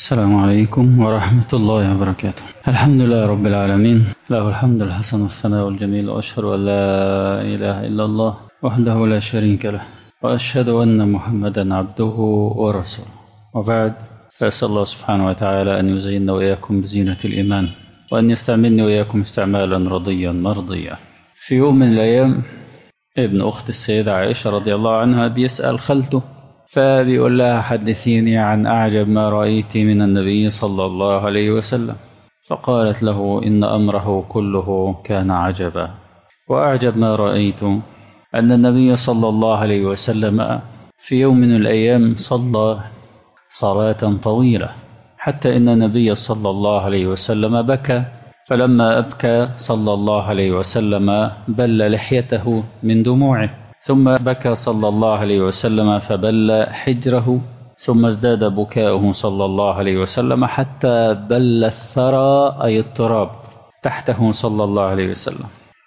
السلام عليكم ورحمة الله وبركاته الحمد لله رب العالمين له الحمد الحسن والثناء الجميل وأشهد أن لا إله إلا الله وحده لا شريك له وأشهد أن محمدا عبده ورسوله وبعد فأسأل الله سبحانه وتعالى أن يزيننا وإياكم بزينة الإيمان وأن يستعملني وإياكم استعمالا رضيا مرضيا في يوم من الأيام ابن أخت السيدة عائشة رضي الله عنها بيسأل خالته فبيقول لها حدثيني عن أعجب ما رأيت من النبي صلى الله عليه وسلم فقالت له إن أمره كله كان عجبا وأعجب ما رأيت أن النبي صلى الله عليه وسلم في يوم من الأيام صلى صلاة طويلة حتى إن النبي صلى الله عليه وسلم بكى فلما أبكى صلى الله عليه وسلم بل لحيته من دموعه ثم بكى صلى الله عليه وسلم فبل حجره ثم ازداد بكاؤه صلى الله عليه وسلم حتى بل الثرى أي التراب تحته صلى الله عليه وسلم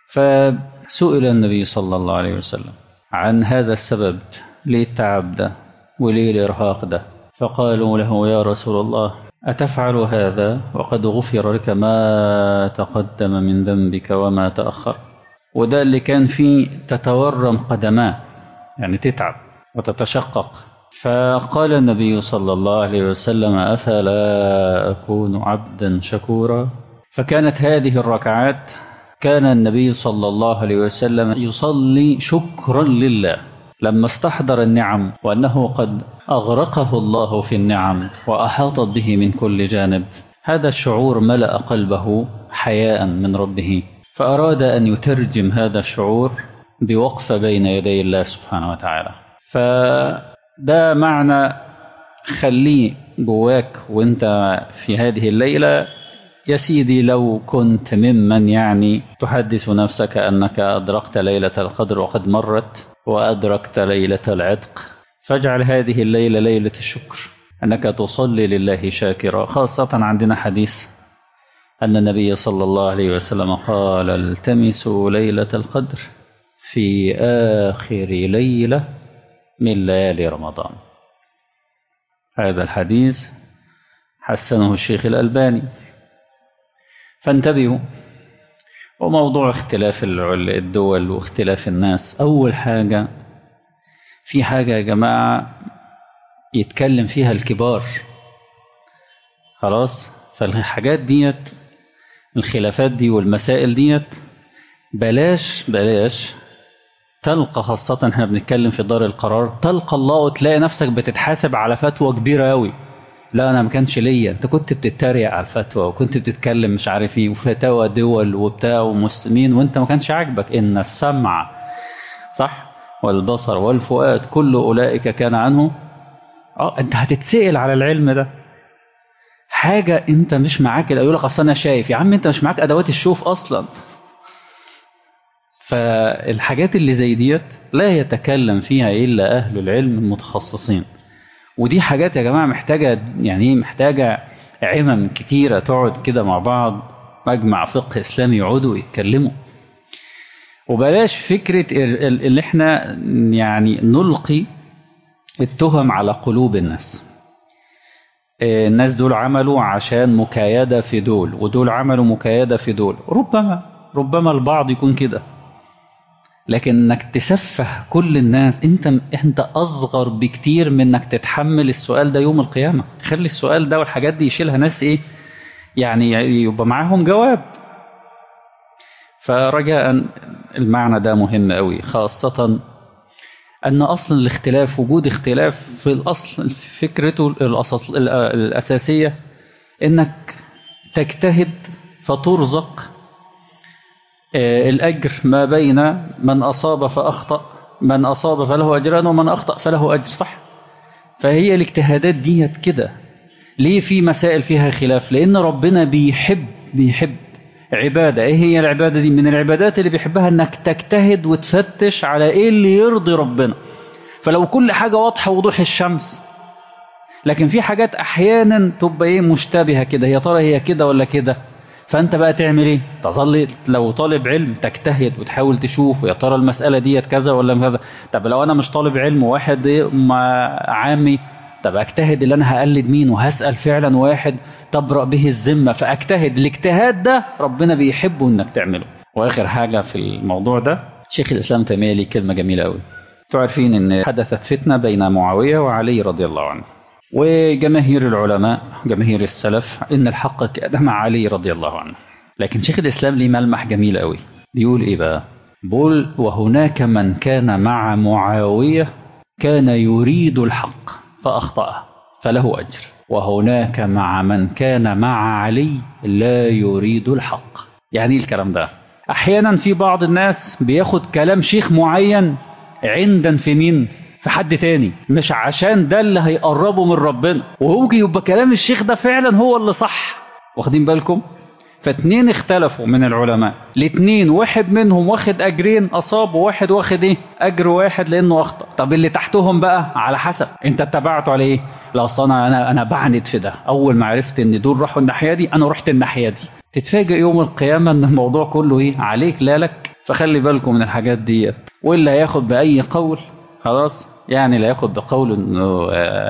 فسئل النبي صلى الله عليه وسلم عن هذا السبب ليه التعب ده وليه الإرهاق ده فقالوا له يا رسول الله أتفعل هذا وقد غفر لك ما تقدم من ذنبك وما تأخر وده اللي كان فيه تتورم قدماه يعني تتعب وتتشقق فقال النبي صلى الله عليه وسلم أفلا أكون عبدا شكورا فكانت هذه الركعات كان النبي صلى الله عليه وسلم يصلي شكرا لله لما استحضر النعم وأنه قد أغرقه الله في النعم وأحاطت به من كل جانب هذا الشعور ملأ قلبه حياء من ربه فأراد أن يترجم هذا الشعور بوقفة بين يدي الله سبحانه وتعالى فده معنى خليه جواك وانت في هذه الليلة يا سيدي لو كنت ممن يعني تحدث نفسك أنك أدركت ليلة القدر وقد مرت وأدركت ليلة العتق فاجعل هذه الليلة ليلة الشكر أنك تصلي لله شاكرا خاصة عندنا حديث أن النبي صلى الله عليه وسلم قال التمسوا ليلة القدر في آخر ليلة من ليالي رمضان هذا الحديث حسنه الشيخ الألباني فانتبهوا وموضوع اختلاف الدول واختلاف الناس أول حاجة في حاجة يا جماعة يتكلم فيها الكبار خلاص فالحاجات ديت الخلافات دي والمسائل ديت بلاش بلاش تلقى خاصة احنا بنتكلم في دار القرار تلقى الله وتلاقي نفسك بتتحاسب على فتوى كبيرة أوي لا أنا ما كانش ليا أنت كنت بتتريق على الفتوى وكنت بتتكلم مش عارف ايه وفتاوى دول وبتاع ومسلمين وأنت ما كانش عاجبك إن السمع صح والبصر والفؤاد كل أولئك كان عنه اه أنت هتتسأل على العلم ده حاجة انت مش معاك يقول لك اصل انا شايف يا عم انت مش معاك ادوات الشوف اصلا فالحاجات اللي زي ديت لا يتكلم فيها الا اهل العلم المتخصصين ودي حاجات يا جماعة محتاجة يعني محتاجة عمم كتيرة تقعد كده مع بعض مجمع فقه اسلامي يقعدوا يتكلموا وبلاش فكرة اللي احنا يعني نلقي التهم على قلوب الناس الناس دول عملوا عشان مكايدة في دول ودول عملوا مكايدة في دول ربما ربما البعض يكون كده لكن انك تسفه كل الناس انت انت اصغر بكتير من انك تتحمل السؤال ده يوم القيامة خلي السؤال ده والحاجات دي يشيلها ناس ايه يعني يبقى معاهم جواب فرجاء المعنى ده مهم قوي خاصة أن أصل الاختلاف وجود اختلاف في الأصل فكرته الأساس الأساسية إنك تجتهد فترزق الأجر ما بين من أصاب فأخطأ من أصاب فله أجران ومن أخطأ فله أجر صح فهي الاجتهادات ديت كده ليه في مسائل فيها خلاف لأن ربنا بيحب بيحب عبادة ايه هي العبادة دي من العبادات اللي بيحبها انك تجتهد وتفتش على ايه اللي يرضي ربنا فلو كل حاجة واضحة وضوح الشمس لكن في حاجات احيانا تبقى ايه مشتبهة كده يا ترى هي كده ولا كده فانت بقى تعمل ايه تظل لو طالب علم تجتهد وتحاول تشوف يا ترى المسألة ديت كذا ولا كذا طب لو انا مش طالب علم واحد إيه عامي طب اجتهد اللي انا هقلد مين وهسال فعلا واحد تبرأ به الذمه فاجتهد الاجتهاد ده ربنا بيحبه انك تعمله واخر حاجه في الموضوع ده شيخ الاسلام تيميه ليه كلمه جميله قوي انتوا عارفين ان حدثت فتنه بين معاويه وعلي رضي الله عنه وجماهير العلماء جماهير السلف ان الحق كان مع علي رضي الله عنه لكن شيخ الاسلام ليه ملمح جميل قوي بيقول ايه بقى بيقول وهناك من كان مع معاويه كان يريد الحق فاخطاه فله اجر وهناك مع من كان مع علي لا يريد الحق يعني ايه الكلام ده احيانا في بعض الناس بياخد كلام شيخ معين عندا في مين في حد تاني مش عشان ده اللي هيقربه من ربنا وممكن يبقى كلام الشيخ ده فعلا هو اللي صح واخدين بالكم فاتنين اختلفوا من العلماء الاتنين واحد منهم واخد اجرين اصاب وواحد واخد ايه اجر واحد لانه اخطا طب اللي تحتهم بقى على حسب انت اتبعته على ايه لا اصل انا انا انا بعند في ده اول ما عرفت ان دول راحوا الناحيه دي انا رحت الناحيه دي تتفاجئ يوم القيامه ان الموضوع كله ايه عليك لا لك فخلي بالكم من الحاجات ديت واللي هياخد باي قول خلاص يعني لا ياخد بقول انه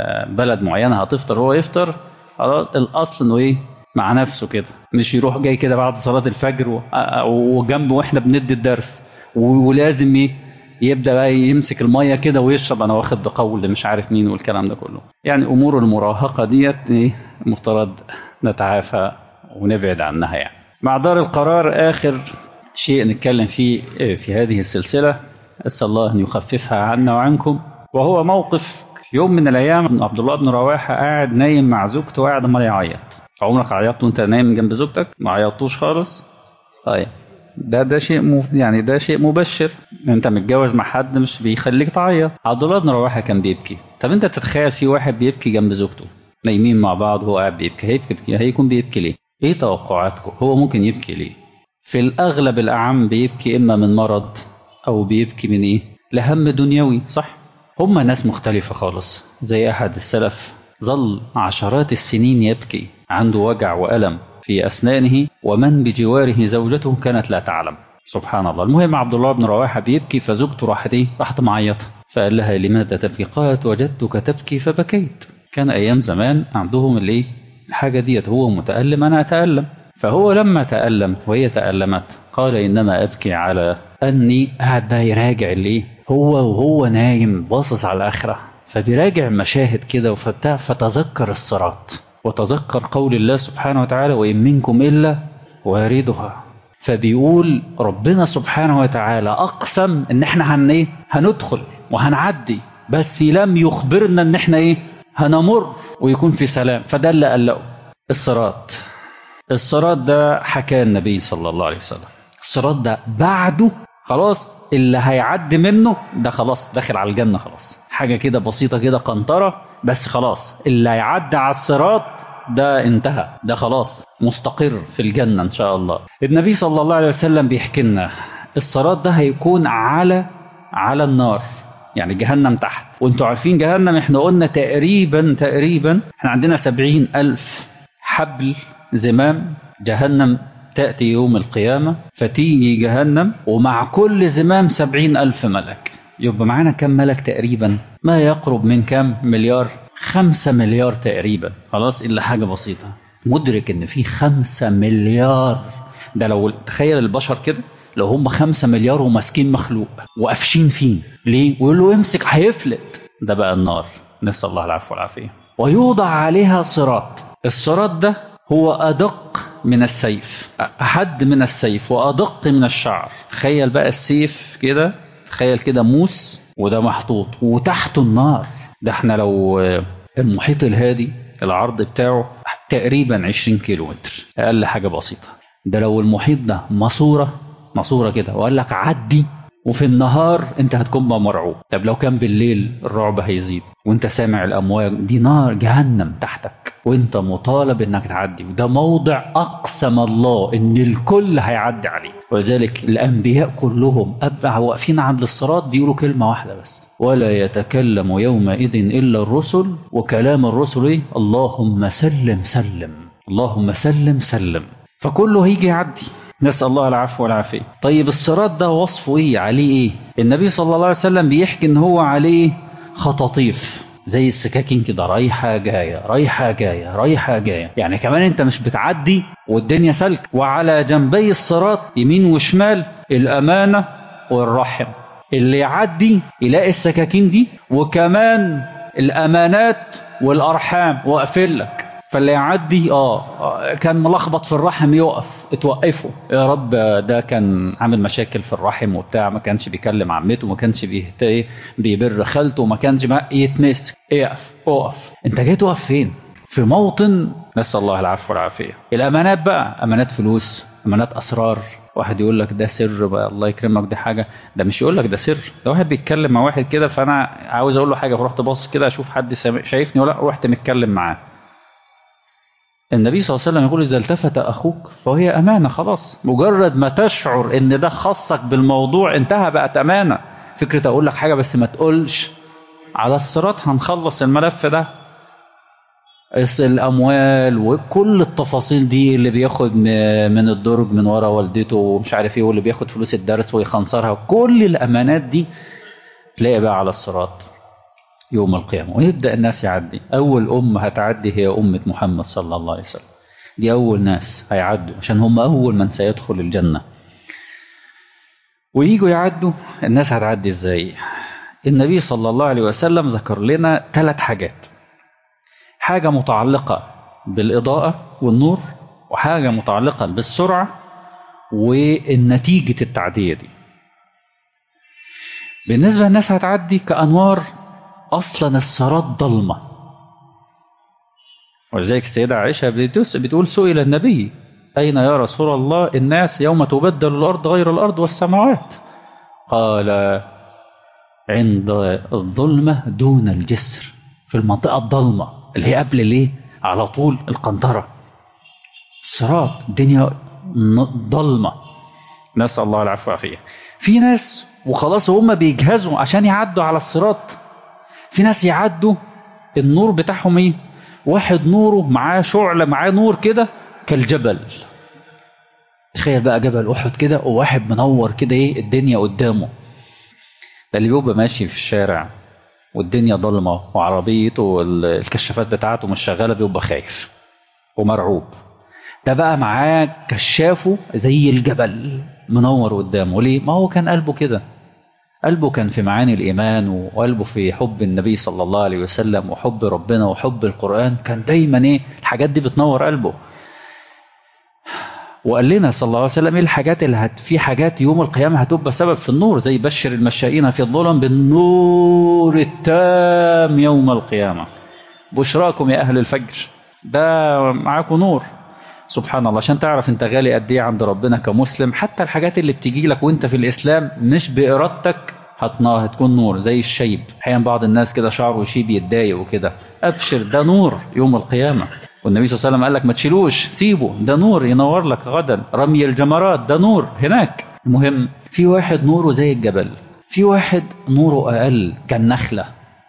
بلد معينه هتفطر هو يفطر خلاص الاصل انه ايه مع نفسه كده مش يروح جاي كده بعد صلاه الفجر وجنبه واحنا بندي الدرس ولازم ايه يبدا بقى يمسك الميه كده ويشرب انا واخد بقول مش عارف مين والكلام ده كله يعني امور المراهقه ديت ايه المفترض نتعافى ونبعد عنها يعني مع دار القرار اخر شيء نتكلم فيه في هذه السلسله اسال الله ان يخففها عنا وعنكم وهو موقف يوم من الايام عبد الله بن رواحه قاعد نايم مع زوجته وقاعد عمال يعيط عمرك عيطت وانت نايم جنب زوجتك ما عيطتوش خالص طيب ده ده شيء م... يعني ده شيء مبشر انت متجوز مع حد مش بيخليك تعيط عبد الله بن رواحه كان بيبكي طب انت تتخيل في واحد بيبكي جنب زوجته نايمين مع بعض وهو قاعد بيبكي هيبكي هيكون بيبكي ليه ايه توقعاتكم هو ممكن يبكي ليه في الاغلب الاعم بيبكي اما من مرض او بيبكي من ايه لهم دنيوي صح هم ناس مختلفة خالص زي أحد السلف ظل عشرات السنين يبكي عنده وجع وألم في أسنانه ومن بجواره زوجته كانت لا تعلم سبحان الله المهم عبد الله بن رواحة بيبكي فزوجته راحت ايه راحت معيطة فقال لها لماذا تبكي قالت وجدتك تبكي فبكيت كان أيام زمان عندهم الايه الحاجة ديت هو متألم أنا أتألم فهو لما تألم وهي تألمت قال إنما أبكي على أني قاعد بقى يراجع الايه هو وهو نايم باصص على الآخرة فبيراجع مشاهد كده وفتاه فتذكر الصراط وتذكر قول الله سبحانه وتعالى وإن منكم إلا واردها فبيقول ربنا سبحانه وتعالى أقسم إن إحنا هن إيه هندخل وهنعدي بس لم يخبرنا إن إحنا إيه هنمر ويكون في سلام فده اللي قلقه الصراط الصراط ده حكاه النبي صلى الله عليه وسلم الصراط ده بعده خلاص اللي هيعدي منه ده خلاص داخل على الجنة خلاص حاجة كده بسيطة كده قنطرة بس خلاص اللي هيعدي على الصراط ده انتهى ده خلاص مستقر في الجنة إن شاء الله النبي صلى الله عليه وسلم بيحكي لنا الصراط ده هيكون على على النار يعني جهنم تحت وانتوا عارفين جهنم احنا قلنا تقريبا تقريبا احنا عندنا سبعين ألف حبل زمام جهنم تأتي يوم القيامة فتيجي جهنم ومع كل زمام سبعين ألف ملك يبقى معانا كم ملك تقريبا ما يقرب من كم مليار خمسة مليار تقريبا خلاص إلا حاجة بسيطة مدرك إن في خمسة مليار ده لو تخيل البشر كده لو هم خمسة مليار وماسكين مخلوق وقافشين فيه ليه؟ ويقول له امسك هيفلت ده بقى النار نسأل الله العفو والعافية ويوضع عليها صراط الصراط ده هو أدق من السيف أحد من السيف وأدق من الشعر تخيل بقى السيف كده تخيل كده موس وده محطوط وتحته النار ده احنا لو المحيط الهادي العرض بتاعه تقريبا 20 كيلو متر أقل حاجة بسيطة ده لو المحيط ده ماسورة ماسورة كده وقال لك عدي وفي النهار انت هتكون مرعوب طب لو كان بالليل الرعب هيزيد وانت سامع الامواج دي نار جهنم تحتك وانت مطالب انك تعدي وده موضع اقسم الله ان الكل هيعدي عليه ولذلك الانبياء كلهم ابع واقفين عند الصراط بيقولوا كلمه واحده بس ولا يتكلم يومئذ الا الرسل وكلام الرسل ايه اللهم سلم سلم اللهم سلم سلم فكله هيجي يعدي نسأل الله العفو والعافية طيب الصراط ده وصفه ايه عليه ايه النبي صلى الله عليه وسلم بيحكي ان هو عليه خطاطيف زي السكاكين كده رايحة جاية رايحة جاية رايحة جاية يعني كمان انت مش بتعدي والدنيا سلك وعلى جنبي الصراط يمين وشمال الأمانة والرحم اللي يعدي يلاقي السكاكين دي وكمان الأمانات والأرحام واقفين لك فاللي يعدي اه كان ملخبط في الرحم يقف اتوقفوا يا رب ده كان عامل مشاكل في الرحم وبتاع ما كانش بيكلم عمته ما كانش بيهت- بيبر خالته ما كانش ما يتمسك اقف اقف انت جاي تقف فين في موطن نسال الله العفو والعافيه الامانات بقى امانات فلوس امانات اسرار واحد يقول لك ده سر بقى الله يكرمك دي حاجه ده مش يقول لك ده سر ده واحد بيتكلم مع واحد كده فانا عاوز اقول له حاجه فرحت باصص كده اشوف حد سامع- شايفني ولا لأ، رحت متكلم معاه النبي صلى الله عليه وسلم يقول إذا التفت أخوك فهي أمانة خلاص مجرد ما تشعر إن ده خصك بالموضوع انتهى بقت أمانة فكرة أقول لك حاجة بس ما تقولش على الصراط هنخلص الملف ده اس- الأموال وكل التفاصيل دي اللي بياخد م- من الدرج من ورا والدته ومش عارف ايه واللي بياخد فلوس الدرس ويخنصرها كل الأمانات دي تلاقي بقى على الصراط يوم القيامة ويبدأ الناس يعدي أول أم هتعدي هي أمة محمد صلى الله عليه وسلم دي أول ناس هيعدوا عشان هم أول من سيدخل الجنة ويجوا يعدوا الناس هتعدي إزاي النبي صلى الله عليه وسلم ذكر لنا ثلاث حاجات حاجة متعلقة بالإضاءة والنور وحاجة متعلقة بالسرعة والنتيجة التعدية دي بالنسبة للناس هتعدي كأنوار أصلا الصراط ضلمة ولذلك السيدة عائشة بتس- بتقول سئل النبي أين يا رسول الله الناس يوم تبدل الأرض غير الأرض والسماوات قال عند الظلمة دون الجسر في المنطقة الضلمة اللي هي قبل ليه على طول القنطرة الصراط الدنيا ن- ضلمة نسأل الله العفو والعافية في ناس وخلاص هم بيجهزوا عشان يعدوا على الصراط في ناس يعدوا النور بتاعهم ايه واحد نوره معاه شعلة معاه نور كده كالجبل تخيل بقى جبل احد كده وواحد منور كده ايه الدنيا قدامه ده اللي بيبقى ماشي في الشارع والدنيا ضلمة وعربيته والكشافات بتاعته مش شغالة بيبقى خايف ومرعوب ده بقى معاه كشافه زي الجبل منور قدامه ليه؟ ما هو كان قلبه كده قلبه كان في معاني الإيمان وقلبه في حب النبي صلى الله عليه وسلم وحب ربنا وحب القرآن كان دايما إيه الحاجات دي بتنور قلبه وقال لنا صلى الله عليه وسلم ايه الحاجات اللي هت في حاجات يوم القيامة هتبقى سبب في النور زي بشر المشائين في الظلم بالنور التام يوم القيامة بشراكم يا أهل الفجر ده معاكم نور سبحان الله عشان تعرف انت غالي قد ايه عند ربنا كمسلم حتى الحاجات اللي بتيجي لك وانت في الاسلام مش بارادتك هتنا- هتكون نور زي الشيب احيانا بعض الناس كده شعره يشيب يتضايق وكده ابشر ده نور يوم القيامه والنبي صلى الله عليه وسلم قال لك ما تشيلوش سيبه ده نور ينور لك غدا رمي الجمرات ده نور هناك المهم في واحد نوره زي الجبل في واحد نوره اقل كالنخله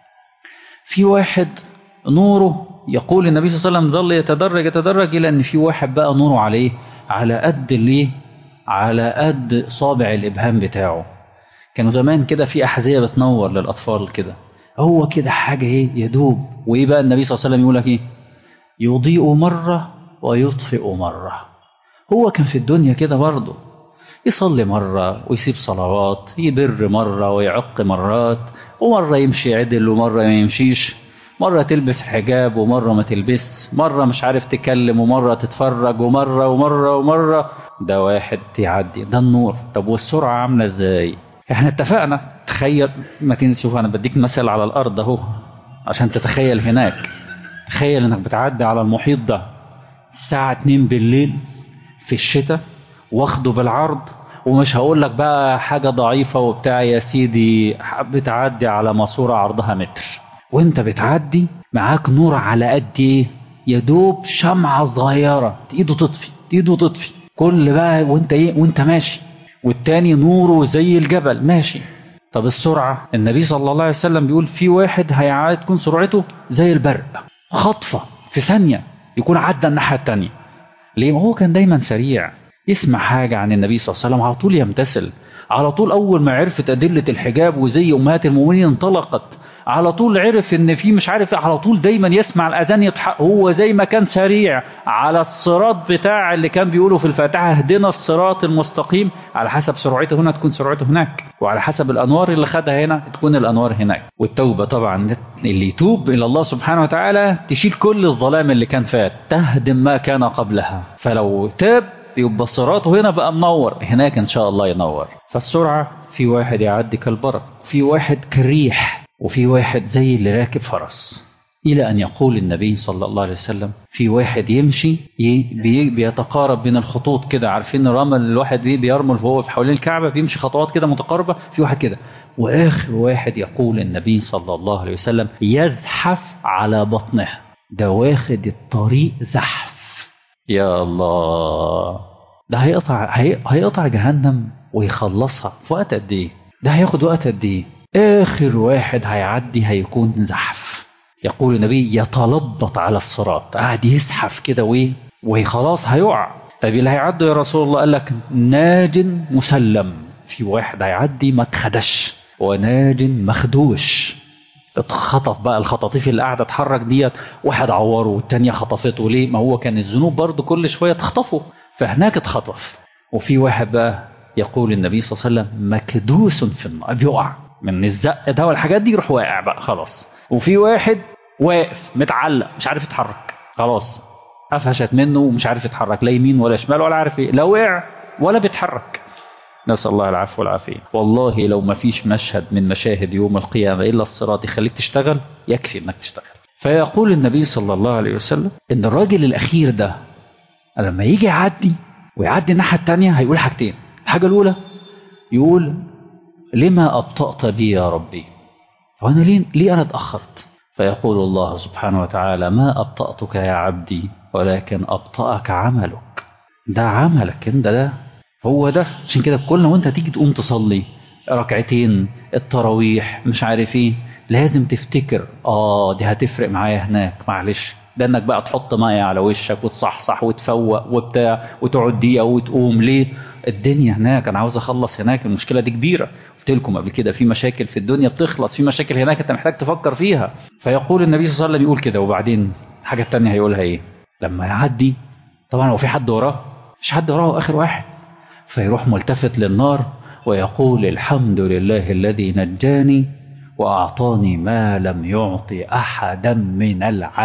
في واحد نوره يقول النبي صلى الله عليه وسلم ظل يتدرج يتدرج الى ان في واحد بقى نوره عليه على قد الايه على قد صابع الابهام بتاعه كانوا زمان كده في احذيه بتنور للاطفال كده هو كده حاجه ايه يدوب وايه بقى النبي صلى الله عليه وسلم يقول لك ايه يضيء مره ويطفئ مره هو كان في الدنيا كده برضه يصلي مرة ويسيب صلوات يبر مرة ويعق مرات ومرة يمشي عدل ومرة ما يمشيش مرة تلبس حجاب ومرة ما تلبس مرة مش عارف تكلم ومرة تتفرج ومرة ومرة ومرة ده واحد يعدي ده النور طب والسرعة عاملة ازاي احنا اتفقنا تخيل ما تنسى شوف انا بديك مثل على الارض اهو عشان تتخيل هناك تخيل انك بتعدي على المحيط ده الساعة 2 بالليل في الشتاء واخده بالعرض ومش هقول لك بقى حاجة ضعيفة وبتاع يا سيدي بتعدي على ماسورة عرضها متر وانت بتعدي معاك نور على قد ايه يا دوب شمعة صغيرة ايده تطفي ايده تطفي كل بقى وانت ايه وانت ماشي والتاني نوره زي الجبل ماشي طب السرعة النبي صلى الله عليه وسلم بيقول في واحد هيعاد تكون سرعته زي البرق خطفة في ثانية يكون عدى الناحية التانية ليه ما هو كان دايما سريع يسمع حاجة عن النبي صلى الله عليه وسلم على طول يمتثل على طول أول ما عرفت أدلة الحجاب وزي أمهات المؤمنين انطلقت على طول عرف ان في مش عارف على طول دايما يسمع الاذان يتحق هو زي ما كان سريع على الصراط بتاع اللي كان بيقوله في الفاتحه اهدنا الصراط المستقيم على حسب سرعته هنا تكون سرعته هناك وعلى حسب الانوار اللي خدها هنا تكون الانوار هناك والتوبه طبعا اللي يتوب الى الله سبحانه وتعالى تشيل كل الظلام اللي كان فات تهدم ما كان قبلها فلو تاب يبقى صراطه هنا بقى منور هناك ان شاء الله ينور فالسرعه في واحد يعدي كالبرق في واحد كالريح وفي واحد زي اللي راكب فرس إلى أن يقول النبي صلى الله عليه وسلم في واحد يمشي بي بيتقارب من الخطوط كده عارفين رمل الواحد بي بيرمل وهو في حوالين الكعبة بيمشي خطوات كده متقاربة في واحد كده وآخر واحد يقول النبي صلى الله عليه وسلم يزحف على بطنه ده واخد الطريق زحف يا الله ده هيقطع هي... هيقطع جهنم ويخلصها في وقت قد ايه ده هياخد وقت قد ايه اخر واحد هيعدي هيكون زحف يقول النبي يتلبط على الصراط قاعد يزحف كده وايه وخلاص هيقع طيب اللي هيعدي يا رسول الله قال لك ناج مسلم في واحد هيعدي ما اتخدش وناج مخدوش اتخطف بقى الخطاطيف اللي قاعده تتحرك ديت واحد عوره والتانيه خطفته ليه ما هو كان الذنوب برضه كل شويه تخطفه فهناك اتخطف وفي واحد بقى يقول النبي صلى الله عليه وسلم مكدوس في النار بيقع من الزق ده والحاجات دي يروح واقع بقى خلاص وفي واحد واقف متعلق مش عارف يتحرك خلاص قفشت منه ومش عارف يتحرك لا يمين ولا شمال ولا عارف ايه لا وقع ولا بيتحرك نسأل الله العفو والعافية والله لو ما فيش مشهد من مشاهد يوم القيامة إلا الصراط يخليك تشتغل يكفي إنك تشتغل فيقول النبي صلى الله عليه وسلم إن الراجل الأخير ده لما يجي يعدي ويعدي الناحية التانية هيقول حاجتين الحاجة الأولى يقول لما أبطأت بي يا ربي وأنا ليه, ليه أنا اتأخرت فيقول الله سبحانه وتعالى ما أبطأتك يا عبدي ولكن أبطأك عملك ده عملك انت ده هو ده عشان كده كل ما انت تيجي تقوم تصلي ركعتين التراويح مش عارف ايه لازم تفتكر اه دي هتفرق معايا هناك معلش ده انك بقى تحط ميه على وشك وتصحصح وتفوق وبتاع وتقعد دقيقه وتقوم ليه الدنيا هناك انا عاوز اخلص هناك المشكله دي كبيره قلت لكم قبل كده في مشاكل في الدنيا بتخلص في مشاكل هناك انت محتاج تفكر فيها فيقول النبي صلى الله عليه وسلم يقول كده وبعدين الحاجه الثانيه هيقولها ايه لما يعدي طبعا هو في حد وراه مش حد وراه اخر واحد فيروح ملتفت للنار ويقول الحمد لله الذي نجاني وأعطاني ما لم يعطي أحدا من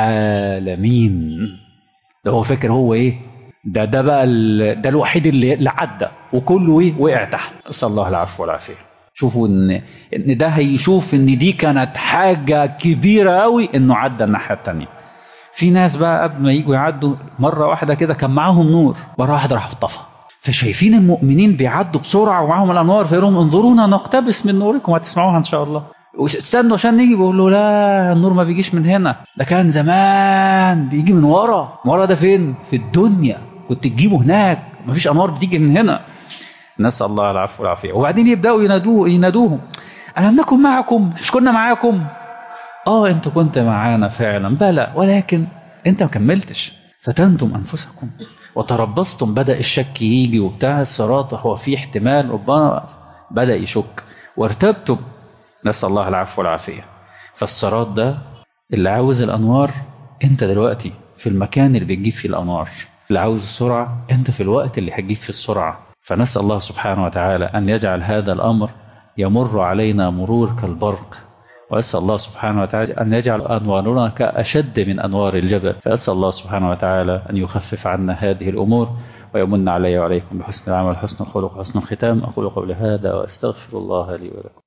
العالمين ده هو فاكر هو إيه ده ده بقى ده الوحيد اللي, اللي عدى وكله إيه وقع تحت نسأل الله العفو والعافية شوفوا إن إن ده هيشوف إن دي كانت حاجة كبيرة قوي إنه عدى الناحية التانية في ناس بقى قبل ما يجوا يعدوا مرة واحدة كده كان معاهم نور مرة واحدة راح طفى فشايفين المؤمنين بيعدوا بسرعة ومعاهم الأنوار فيقولون انظرونا نقتبس من نوركم هتسمعوها إن شاء الله واستنوا عشان نيجي بيقول له لا النور ما بيجيش من هنا ده كان زمان بيجي من ورا ورا ده فين في الدنيا كنت تجيبه هناك مفيش انوار بتيجي من هنا نسال الله العفو والعافيه وبعدين يبداوا ينادوه ينادوهم الم نكن معكم مش كنا معاكم اه انت كنت معانا فعلا بلى ولكن انت ما كملتش فتنتم انفسكم وتربصتم بدا الشك يجي وبتاع الصراط هو في احتمال ربما بدا يشك وارتبتم نسأل الله العفو والعافية فالصراط ده اللي عاوز الأنوار أنت دلوقتي في المكان اللي بتجيب فيه الأنوار اللي عاوز السرعة أنت في الوقت اللي هتجيب فيه السرعة فنسأل الله سبحانه وتعالى أن يجعل هذا الأمر يمر علينا مرور كالبرق وأسأل الله سبحانه وتعالى أن يجعل أنوارنا كأشد من أنوار الجبل فأسأل الله سبحانه وتعالى أن يخفف عنا هذه الأمور ويمن علي وعليكم بحسن العمل حسن الخلق وحسن الختام أقول قولي هذا وأستغفر الله لي ولكم